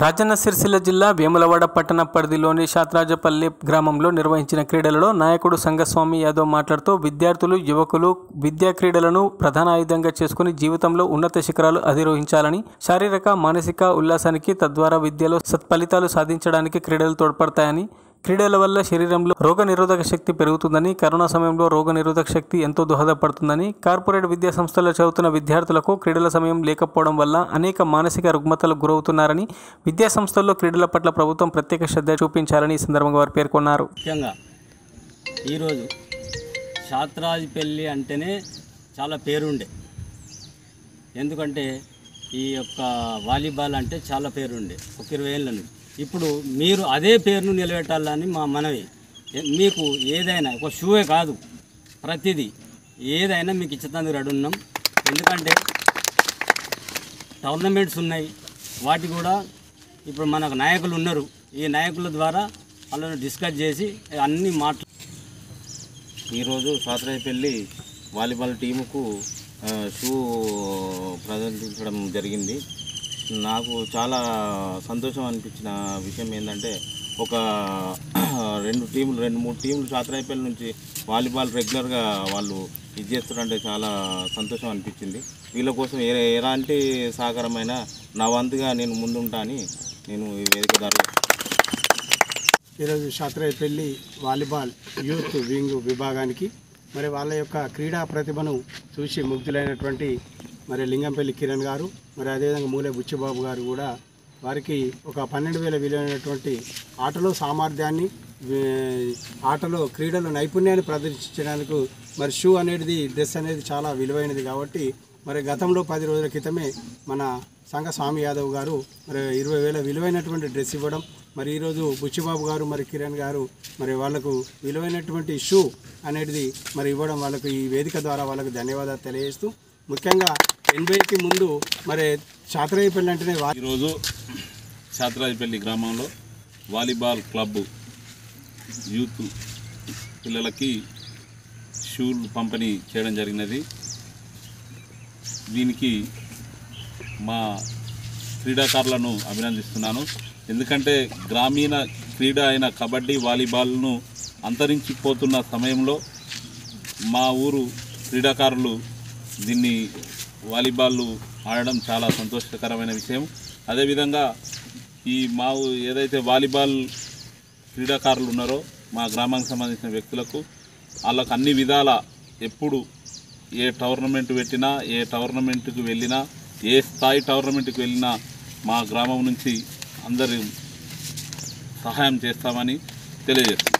రాజన్న సిరిసిల్ల జిల్లా వేములవాడ పట్టణ పరిధిలోని శాత్రాజపల్లి గ్రామంలో నిర్వహించిన క్రీడలలో నాయకుడు సంగస్వామి యాదవ్ మాట్లాడుతూ విద్యార్థులు యువకులు విద్యా క్రీడలను ప్రధాన ఆయుధంగా చేసుకుని జీవితంలో ఉన్నత శిఖరాలు అధిరోహించాలని శారీరక మానసిక ఉల్లాసానికి తద్వారా విద్యలో సత్ఫలితాలు సాధించడానికి క్రీడలు తోడ్పడతాయని క్రీడల వల్ల శరీరంలో రోగ నిరోధక శక్తి పెరుగుతుందని కరోనా సమయంలో రోగ నిరోధక శక్తి ఎంతో దోహదపడుతుందని కార్పొరేట్ విద్యా సంస్థల్లో చదువుతున్న విద్యార్థులకు క్రీడల సమయం లేకపోవడం వల్ల అనేక మానసిక రుగ్మతలకు గురవుతున్నారని విద్యా సంస్థల్లో క్రీడల పట్ల ప్రభుత్వం ప్రత్యేక శ్రద్ధ చూపించాలని ఈ సందర్భంగా వారు పేర్కొన్నారు ముఖ్యంగా ఈరోజు శాత్రాజ్ పెళ్ళి అంటేనే చాలా పేరుండే ఎందుకంటే ఈ యొక్క వాలీబాల్ అంటే చాలా పేరుండే ఒక ఇరవై ఏళ్ళ నుంచి ఇప్పుడు మీరు అదే పేరును నిలబెట్టాలని మా మనవి ఎ- మీకు ఏదైనా ఒక షూవే కాదు ప్రతిదీ ఏదైనా మీకు ఇచ్చేందుకు రెడీ ఉన్నాం ఎందుకంటే టోర్నమెంట్స్ ఉన్నాయి వాటి కూడా ఇప్పుడు మనకు నాయకులు ఉన్నారు ఈ నాయకుల ద్వారా వాళ్ళని డిస్కస్ చేసి అన్ని మాట్లా ఈరోజు సాతరాయపల్లి వాలీబాల్ టీముకు ఆ, షూ ప్రదర్శించడం జరిగింది నాకు చాలా సంతోషం అనిపించిన విషయం ఏంటంటే ఒక రెండు టీములు రెండు మూడు టీములు సాతరాయపల్లి నుంచి వాలీబాల్ రెగ్యులర్గా వాళ్ళు ఇది చేస్తారంటే చాలా సంతోషం అనిపించింది వీళ్ళ కోసం ఏ ఎలాంటి సహకారమైనా నా వంతుగా నేను ముందుంటా అని నేను ఈ వేదిక ద్వారా ఈరోజు శాస్త్రాయపల్లి వాలీబాల్ యూత్ వింగ్ విభాగానికి మరి వాళ్ళ యొక్క క్రీడా ప్రతిభను చూసి ముగ్ధులైనటువంటి మరి లింగంపల్లి కిరణ్ గారు మరి అదేవిధంగా మూలే బుచ్చిబాబు గారు కూడా వారికి ఒక పన్నెండు వేల విలువైనటువంటి ఆటలో సామర్థ్యాన్ని వే- ఆటలో క్రీడలో నైపుణ్యాన్ని ప్రదర్శించడానికి మరి షూ అనేది డ్రెస్ అనేది చాలా విలువైనది కాబట్టి మరి గతంలో పది రోజుల క్రితమే మన సంఘ స్వామి యాదవ్ గారు మరి ఇరవై వేల విలువైనటువంటి డ్రెస్ ఇవ్వడం మరి ఈరోజు బుచ్చిబాబు గారు మరి కిరణ్ గారు మరి వాళ్ళకు విలువైనటువంటి షూ అనేది మరి ఇవ్వడం వాళ్ళకు ఈ వేదిక ద్వారా వాళ్ళకు ధన్యవాదాలు తెలియజేస్తూ ముఖ్యంగా ఎనభైకి ముందు మరి చాతరాయిపల్లి అంటేనే వా ఈరోజు శాతరాజపల్లి గ్రామంలో వాలీబాల్ క్లబ్ యూత్ పిల్లలకి షూలు పంపిణీ చేయడం జరిగినది దీనికి మా క్రీడాకారులను అభినందిస్తున్నాను ఎందుకంటే గ్రామీణ క్రీడ అయిన కబడ్డీ వాలీబాల్ను అంతరించిపోతున్న సమయంలో మా ఊరు క్రీడాకారులు దీన్ని వాలీబాల్ ఆడడం చాలా సంతోషకరమైన విషయం అదేవిధంగా ఈ మా ఊ- ఏదైతే వాలీబాల్ క్రీడాకారులు ఉన్నారో మా గ్రామానికి సంబంధించిన వ్యక్తులకు వాళ్ళకు అన్ని విధాల ఎప్పుడు ఏ టోర్నమెంట్ పెట్టినా ఏ టోర్నమెంట్కి వెళ్ళినా ఏ స్థాయి టోర్నమెంట్కి వెళ్ళినా మా గ్రామం నుంచి అందరి సహాయం చేస్తామని తెలియజేస్తున్నాం